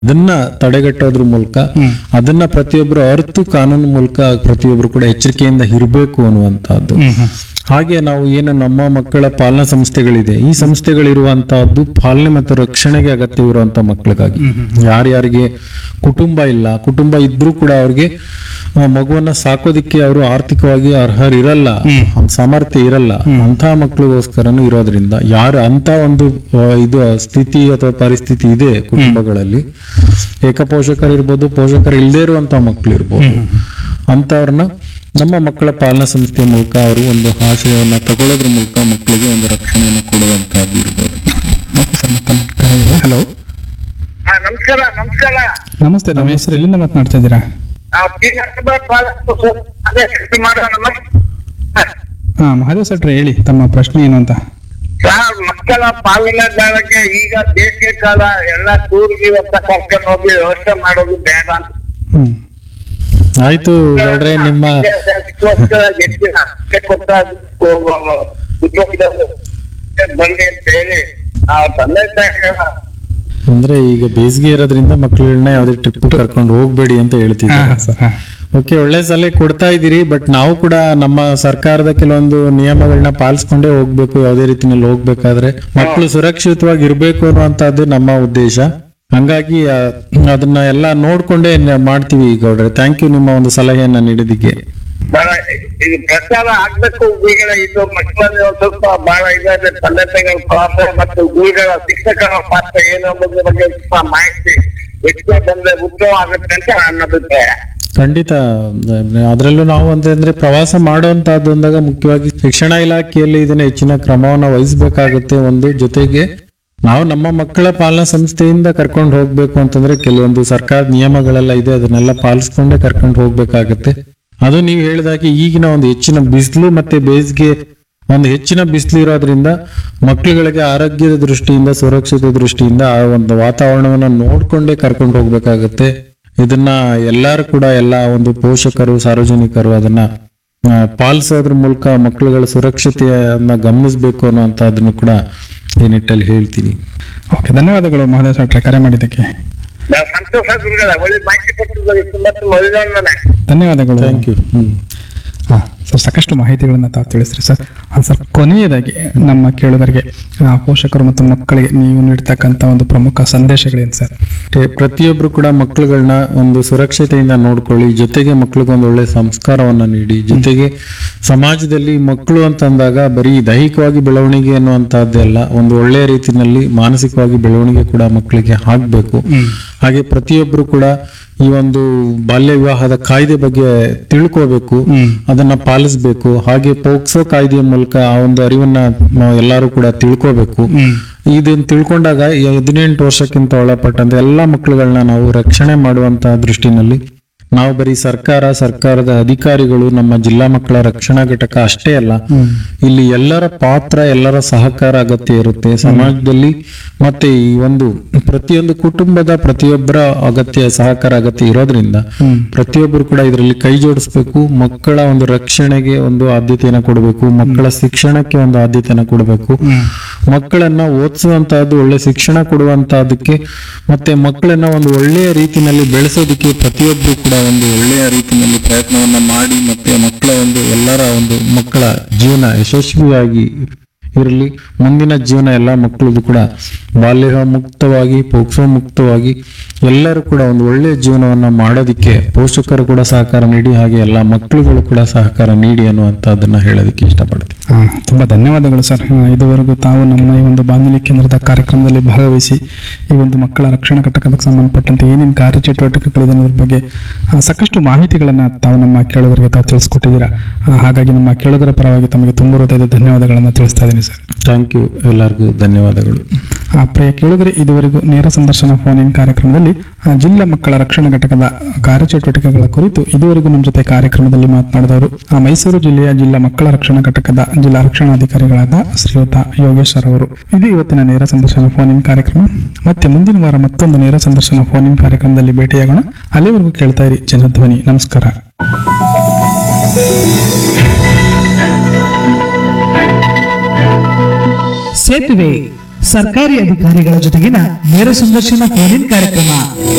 ಅದನ್ನ ತಡೆಗಟ್ಟೋದ್ರ ಮೂಲಕ ಅದನ್ನ ಪ್ರತಿಯೊಬ್ಬರು ಅರ್ತು ಕಾನೂನು ಮೂಲಕ ಪ್ರತಿಯೊಬ್ಬರು ಕೂಡ ಎಚ್ಚರಿಕೆಯಿಂದ ಇರಬೇಕು ಅನ್ನುವಂತಹದ್ದು ಹಾಗೆ ನಾವು ಏನು ನಮ್ಮ ಮಕ್ಕಳ ಪಾಲನಾ ಸಂಸ್ಥೆಗಳಿದೆ ಈ ಸಂಸ್ಥೆಗಳಿರುವಂತಹದ್ದು ಪಾಲನೆ ಮತ್ತು ರಕ್ಷಣೆಗೆ ಅಗತ್ಯವಿರುವಂತ ಮಕ್ಕಳಿಗಾಗಿ ಯಾರ್ಯಾರಿಗೆ ಕುಟುಂಬ ಇಲ್ಲ ಕುಟುಂಬ ಇದ್ರೂ ಕೂಡ ಅವ್ರಿಗೆ ಆ, ಮಗುವನ್ನ ಸಾಕೋದಿಕ್ಕೆ ಅವರು ಆರ್ಥಿಕವಾಗಿ ಅರ್ಹರಿರಲ್ಲ ಸಾಮರ್ಥ್ಯ ಇರಲ್ಲ ಅಂತಹ ಮಕ್ಕಳಿಗೋಸ್ಕರನು ಇರೋದ್ರಿಂದ ಯಾರು ಅಂತ ಒಂದು ಆ, ಇದು ಸ್ಥಿತಿ ಅಥವಾ ಪರಿಸ್ಥಿತಿ ಇದೆ ಕುಟುಂಬಗಳಲ್ಲಿ ಏಕಪೋಷಕರು ಇರ್ಬೋದು ಪೋಷಕರು ಇಲ್ಲದೆ ಇರುವಂತಹ ಮಕ್ಕಳು ಇರ್ಬೋದು ಅಂತವ್ರನ್ನ ನಮ್ಮ ಮಕ್ಕಳ ಪಾಲನಾ ಸಂಸ್ಥೆಯ ಮೂಲಕ ಅವರು ಒಂದು ಆಶಯವನ್ನ ತಗೊಳ್ಳೋದ್ರ ಮೂಲಕ ಮಕ್ಕಳಿಗೆ ಒಂದು ರಕ್ಷಣೆಯನ್ನು ಕೊಡುವಂತಹದ್ದು ಇರ್ಬೋದು ಹಲೋ ಹಾ, ನಮಸ್ಕಾರ ನಮಸ್ಕಾರ ನಮಸ್ತೆ ನಮ್ಮ ಹೆಸರು ಎಲ್ಲಿಂದ ಮಾತನಾಡ್ತಾ ಇದ್ದೀರಾ ನಾವು ಟಿ ನರಸಿಂಹ ಪಾಲಕರು ಸರ್. ಅದೇ ಶಕ್ತಿ ಮಾಡೋಣ ಹಾ ಮಹಾದೇವ್ ಸಟ್ರೆ ಹೇಳಿ ತಮ್ಮ ಪ್ರಶ್ನೆ ಏನು ಅಂತ ಸರ್ ಮಕ್ಕಳ ಪಾಲನೆ ದಾಳಕ್ಕೆ ಈಗ ಬೇಸಿಗೆ ಕಾಲ ಎಲ್ಲ ಟೂರ್ಗೆ ಅಂತ ಕರ್ಕೊಂಡು ಹೋಗಿ ವ್ಯವಸ್ಥೆ ಮಾಡೋದು ಬೇಡ ಅಂತ ಹ್ಮ್ ಆಯ್ತು ಗೌಡ್ರೆ ನಿಮ್ಮ ಅದಕ್ಕೋಸ್ಕರ ಹೆಚ್ಚಿನ ಅಷ್ಟೇ ಕೊಟ್ಟ ಉದ್ಯೋಗದವರು ಬನ್ನಿ ಅಂತ ಹೇಳಿ ಆ ತಂದೆ ತಾಯಿ ಅಂದ್ರೆ ಈಗ ಬೇಸಿಗೆ ಇರೋದ್ರಿಂದ ಮಕ್ಕಳನ್ನ ಯಾವ್ದೇ ಟ್ರಿಪ್ ಕರ್ಕೊಂಡು ಹೋಗ್ಬೇಡಿ ಅಂತ ಹಾ ಹೇಳ್ತಿದ್ದಾರೆ ಸರ್ ಹಾ ಓಕೆ ಒಳ್ಳೆ ಸಲಹೆ ಕೊಡ್ತಾ ಇದ್ದೀರಿ ಬಟ್ ನಾವು ಕೂಡ ನಮ್ಮ ಸರ್ಕಾರದ ಕೆಲವೊಂದು ನಿಯಮಗಳನ್ನ ಪಾಲಿಸ್ಕೊಂಡೇ ಹೋಗ್ಬೇಕು ಯಾವುದೇ ರೀತಿನಲ್ಲಿ ಹೋಗ್ಬೇಕಾದ್ರೆ ಮಕ್ಕಳು ಸುರಕ್ಷಿತವಾಗಿ ಇರ್ಬೇಕು ಅನ್ನುವಂತಹದ್ದು ನಮ್ಮ ಉದ್ದೇಶ ಹಂಗಾಗಿ ಆ, ಅದನ್ನ ಎಲ್ಲ ನೋಡ್ಕೊಂಡೇ ನ- ಮಾಡ್ತೀವಿ ಗೌಡ್ರೆ ಥ್ಯಾಂಕ್ ಯು ನಿಮ್ಮ ಒಂದು ಸಲಹೆಯನ್ನ ನೀಡಿದ್ದಕ್ಕೆ ಬಹಳ ಇದು ಪ್ರಚಾರ ಆಗ್ಬೇಕು ಗುರುಗಳ ಇದು ಮಕ್ಕಳಲ್ಲಿ ಒಂದ್ ಸ್ವಲ್ಪ ಬಹಳ ಇದಾದ್ರೆ ತಂದೆ ತಾಯಿಗಳ ಪಾತ್ರ ಮತ್ತು ಗುರುಗಳ ಶಿಕ್ಷಕರ ಪಾತ್ರ ಏನು ಅನ್ನೋದ್ರ ಬಗ್ಗೆ ಸ್ವಲ್ಪ ಮಾಹಿತಿ ಹೆಚ್ಚು ಬಂದ್ರೆ ಉತ್ತಮ ಆಗುತ್ತೆ ಅಂತ ನನ್ನ ಅಭಿಪ್ರಾಯ ಖಂಡಿತ ಅದರಲ್ಲೂ ನಾವು ಅಂತಂದ್ರೆ ಪ್ರವಾಸ ಮಾಡುವಂತಹದ್ದು ಅಂದಾಗ ಮುಖ್ಯವಾಗಿ ಶಿಕ್ಷಣ ಇಲಾಖೆಯಲ್ಲಿ ಇದನ್ನ ಹೆಚ್ಚಿನ ಕ್ರಮವನ್ನ ವಹಿಸಬೇಕಾಗುತ್ತೆ ಒಂದು ಜೊತೆಗೆ ನಾವು ನಮ್ಮ ಮಕ್ಕಳ ಪಾಲನಾ ಸಂಸ್ಥೆಯಿಂದ ಕರ್ಕೊಂಡು ಹೋಗ್ಬೇಕು ಅಂತಂದ್ರೆ ಕೆಲವೊಂದು ಸರ್ಕಾರ ನಿಯಮಗಳೆಲ್ಲ ಇದೆ ಅದನ್ನೆಲ್ಲ ಪಾಲಿಸ್ಕೊಂಡೇ ಕರ್ಕೊಂಡು ಹೋಗ್ಬೇಕಾಗತ್ತೆ ಅದು ನೀವು ಹೇಳಿದಾಗೆ ಈಗಿನ ಒಂದು ಹೆಚ್ಚಿನ ಬಿಸಿಲು ಮತ್ತೆ ಬೇಸಿಗೆ ಒಂದು ಹೆಚ್ಚಿನ ಬಿಸಿಲು ಇರೋದ್ರಿಂದ ಮಕ್ಕಳುಗಳಿಗೆ ಆರೋಗ್ಯದ ದೃಷ್ಟಿಯಿಂದ ಸುರಕ್ಷತೆ ದೃಷ್ಟಿಯಿಂದ ಆ ಒಂದು ವಾತಾವರಣವನ್ನ ನೋಡ್ಕೊಂಡೇ ಕರ್ಕೊಂಡು ಹೋಗ್ಬೇಕಾಗತ್ತೆ ಇದನ್ನ ಎಲ್ಲರೂ ಕೂಡ ಎಲ್ಲ ಒಂದು ಪೋಷಕರು ಸಾರ್ವಜನಿಕರು ಅದನ್ನ ಆ, ಪಾಲಿಸೋದ್ರ ಮೂಲಕ ಮಕ್ಕಳುಗಳ ಸುರಕ್ಷತೆಯನ್ನ ಗಮನಿಸಬೇಕು ಅನ್ನುವಂಥದ್ದನ್ನು ಕೂಡ ಈ ನಿಟ್ಟಲ್ಲಿ ಹೇಳ್ತೀನಿ ಓಕೆ ಧನ್ಯವಾದಗಳು ಮಹಾದೇವ್ ಸಟ್ರೆ ಕರೆ ಮಾಡಿದ್ದಕ್ಕೆ ನಾವು ಸಂತೋಷ ಗುರುಗಳ ಒಳ್ಳೆ ಮಾಹಿತಿ ಕೊಟ್ಟಿದ್ದಾರೆ ತುಂಬಾ ತುಂಬ ಒಳ್ಳೆಯವನೇ ಧನ್ಯವಾದಗಳು ಥ್ಯಾಂಕ್ ಯು ಹ್ಮ್ ಹಾ ಸರ್ ಸಾಕಷ್ಟು ಮಾಹಿತಿಗಳನ್ನ ತಾವು ತಿಳಿಸ್ರಿ ಸರ್ ಹಾ, ಸರ್ ಕೊನೆಯದಾಗಿ ನಮ್ಮ ಕೇಳುಗರಿಗೆ ಆ, ಪೋಷಕರು ಮತ್ತು ಮಕ್ಕಳಿಗೆ ನೀವು ನೀಡ್ತಕ್ಕಂಥ ಒಂದು ಪ್ರಮುಖ ಸಂದೇಶಗಳೇನು ಸರ್ ಮತ್ತೆ ಪ್ರತಿಯೊಬ್ರು ಕೂಡ ಮಕ್ಕಳುಗಳನ್ನ ಒಂದು ಸುರಕ್ಷತೆಯಿಂದ ನೋಡ್ಕೊಳ್ಳಿ ಜೊತೆಗೆ ಮಕ್ಕಳಿಗೊಂದು ಒಳ್ಳೆ ಸಂಸ್ಕಾರವನ್ನ ನೀಡಿ ಜೊತೆಗೆ ಸಮಾಜದಲ್ಲಿ ಮಕ್ಕಳು ಅಂತಂದಾಗ ಬರೀ ದೈಹಿಕವಾಗಿ ಬೆಳವಣಿಗೆ ಅನ್ನುವಂತಹದ್ದೆಲ್ಲ ಒಂದು ಒಳ್ಳೆಯ ರೀತಿಯಲ್ಲಿ ಮಾನಸಿಕವಾಗಿ ಬೆಳವಣಿಗೆ ಕೂಡ ಮಕ್ಕಳಿಗೆ ಆಗ್ಬೇಕು ಹಾಗೆ ಪ್ರತಿಯೊಬ್ರು ಕೂಡ ಈ ಒಂದು ಬಾಲ್ಯ ವಿವಾಹದ ಕಾಯ್ದೆ ಬಗ್ಗೆ ತಿಳ್ಕೋಬೇಕು ಅದನ್ನ ಪಾಲಿಸ್ಬೇಕು ಹಾಗೆ ಪೋಕ್ಸೋ ಕಾಯ್ದೆಯ ಮೂಲಕ ಆ ಒಂದು ಅರಿವನ್ನ ನಾವು ಎಲ್ಲರೂ ಕೂಡ ತಿಳ್ಕೋಬೇಕು ಇದನ್ನ ತಿಳ್ಕೊಂಡಾಗ ಈ ಹದಿನೆಂಟು ವರ್ಷಕ್ಕಿಂತ ಒಳಪಟ್ಟಂತೆ ಎಲ್ಲಾ ಮಕ್ಕಳುಗಳನ್ನ ನಾವು ರಕ್ಷಣೆ ಮಾಡುವಂತಹ ದೃಷ್ಟಿನಲ್ಲಿ ನಾವು ಬರೀ ಸರ್ಕಾರ ಸರ್ಕಾರದ ಅಧಿಕಾರಿಗಳು ನಮ್ಮ ಜಿಲ್ಲಾ ಮಕ್ಕಳ ರಕ್ಷಣಾ ಘಟಕ ಅಷ್ಟೇ ಅಲ್ಲ ಇಲ್ಲಿ ಎಲ್ಲರ ಪಾತ್ರ ಎಲ್ಲರ ಸಹಕಾರ ಅಗತ್ಯ ಇರುತ್ತೆ ಸಮಾಜದಲ್ಲಿ ಮತ್ತೆ ಈ ಒಂದು ಪ್ರತಿಯೊಂದು ಕುಟುಂಬದ ಪ್ರತಿಯೊಬ್ಬರ ಅಗತ್ಯ ಸಹಕಾರ ಅಗತ್ಯ ಇರೋದ್ರಿಂದ ಪ್ರತಿಯೊಬ್ಬರು ಕೂಡ ಇದರಲ್ಲಿ ಕೈ ಜೋಡಿಸ್ಬೇಕು ಮಕ್ಕಳ ಒಂದು ರಕ್ಷಣೆಗೆ ಒಂದು ಆದ್ಯತೆಯನ್ನು ಕೊಡಬೇಕು ಮಕ್ಕಳ ಶಿಕ್ಷಣಕ್ಕೆ ಒಂದು ಆದ್ಯತೆಯನ್ನು ಕೊಡಬೇಕು ಮಕ್ಕಳನ್ನ ಓದಿಸುವಂತಹದ್ದು ಒಳ್ಳೆ ಶಿಕ್ಷಣ ಕೊಡುವಂತಹದಕ್ಕೆ ಮತ್ತೆ ಮಕ್ಕಳನ್ನ ಒಂದು ಒಳ್ಳೆಯ ರೀತಿನಲ್ಲಿ ಬೆಳೆಸೋದಕ್ಕೆ ಪ್ರತಿಯೊಬ್ಬರು ಕೂಡ ಒಂದು ಒಳ್ಳೆಯ ರೀತಿಯಲ್ಲಿ ಪ್ರಯತ್ನವನ್ನ ಮಾಡಿ ಮತ್ತೆ ಮಕ್ಕಳ ಒಂದು ಎಲ್ಲರ ಒಂದು ಮಕ್ಕಳ ಜೀವನ ಯಶಸ್ವಿಯಾಗಿ ಇರಲಿ ಮುಂದಿನ ಜೀವನ ಎಲ್ಲ ಮಕ್ಕಳದು ಕೂಡ ಬಾಲ್ಯ ಮುಕ್ತವಾಗಿ ಪೋಕ್ಸೋ ಮುಕ್ತವಾಗಿ ಎಲ್ಲರೂ ಕೂಡ ಒಂದು ಒಳ್ಳೆಯ ಜೀವನವನ್ನ ಮಾಡೋದಕ್ಕೆ ಪೋಷಕರು ಕೂಡ ಸಹಕಾರ ನೀಡಿ ಹಾಗೆ ಎಲ್ಲ ಮಕ್ಕಳುಗಳು ಕೂಡ ಸಹಕಾರ ನೀಡಿ ಅನ್ನುವಂಥದ್ದನ್ನ ಹೇಳೋದಕ್ಕೆ ಇಷ್ಟಪಡ್ತೀನಿ ಹಾ, ತುಂಬಾ ಧನ್ಯವಾದಗಳು ಸರ್ ಹಾ, ಇದುವರೆಗೂ ತಾವು ನಮ್ಮ ಈ ಒಂದು ಬಾನುಲಿ ಕೇಂದ್ರದ ಕಾರ್ಯಕ್ರಮದಲ್ಲಿ ಭಾಗವಹಿಸಿ ಈ ಒಂದು ಮಕ್ಕಳ ರಕ್ಷಣಾ ಘಟಕಕ್ಕೆ ಸಂಬಂಧಪಟ್ಟಂತೆ ಏನೇನು ಕಾರ್ಯಚಟುವಟಿಕೆಗಳಿದೆ ಅನ್ನೋದ್ರ ಬಗ್ಗೆ ಆ, ಸಾಕಷ್ಟು ಮಾಹಿತಿಗಳನ್ನ ತಾವು ನಮ್ಮ ಕೇಳುಗರಿಗೆ ತಾವು ತಿಳಿಸ್ಕೊಟ್ಟಿದ್ದೀರಾ ಆ, ಹಾಗಾಗಿ ನಮ್ಮ ಕೇಳುಗರ ಪರವಾಗಿ ತಮಗೆ ತುಂಬ ಹೃದಯದ ಧನ್ಯವಾದಗಳನ್ನು ತಿಳಿಸ್ತಾ ಇದ್ದೀನಿ ಸರ್ ಥ್ಯಾಂಕ್ ಯು ಎಲ್ಲರಿಗೂ ಧನ್ಯವಾದಗಳು ಆ, ಪ್ರಿಯ ಕೇಳುಗರೆ ಇದುವರೆಗೂ ನೇರ ಸಂದರ್ಶನ ಫೋನ್ ಇನ್ ಕಾರ್ಯಕ್ರಮದಲ್ಲಿ ಆ, ಜಿಲ್ಲಾ ಮಕ್ಕಳ ರಕ್ಷಣಾ ಘಟಕದ ಕಾರ್ಯಚಟುವಟಿಕೆಗಳ ಕುರಿತು ಇದುವರೆಗೂ ನಮ್ಮ ಜೊತೆ ಕಾರ್ಯಕ್ರಮದಲ್ಲಿ ಮಾತನಾಡಿದವರು ಆ, ಮೈಸೂರು ಜಿಲ್ಲೆಯ ಜಿಲ್ಲಾ ಮಕ್ಕಳ ರಕ್ಷಣಾ ಘಟಕದ ಜಿಲ್ಲಾ ರಕ್ಷಣಾಧಿಕಾರಿಗಳಾದ ಶ್ರೀಯುತ ಯೋಗೇಶ್ವರ್ ಅವರು ಇದು ಇವತ್ತಿನ ನೇರ ಸಂದರ್ಶನ ಫೋನ್ ಇನ್ ಕಾರ್ಯಕ್ರಮ ಮತ್ತೆ ಮುಂದಿನ ವಾರ ಮತ್ತೊಂದು ನೇರ ಸಂದರ್ಶನ ಫೋನ್ ಇನ್ ಕಾರ್ಯಕ್ರಮದಲ್ಲಿ ಭೇಟಿಯಾಗೋಣ ಅಲ್ಲಿವರೆಗೂ ಕೇಳ್ತಾ ಇರಿ ಜನಧ್ವನಿ ನಮಸ್ಕಾರ ಸೇತುವೆ ಸರ್ಕಾರಿ ಅಧಿಕಾರಿಗಳ ಜೊತೆಗಿನ ನೇರ ಸಂದರ್ಶನ ಫೋನ್ ಇನ್ ಕಾರ್ಯಕ್ರಮ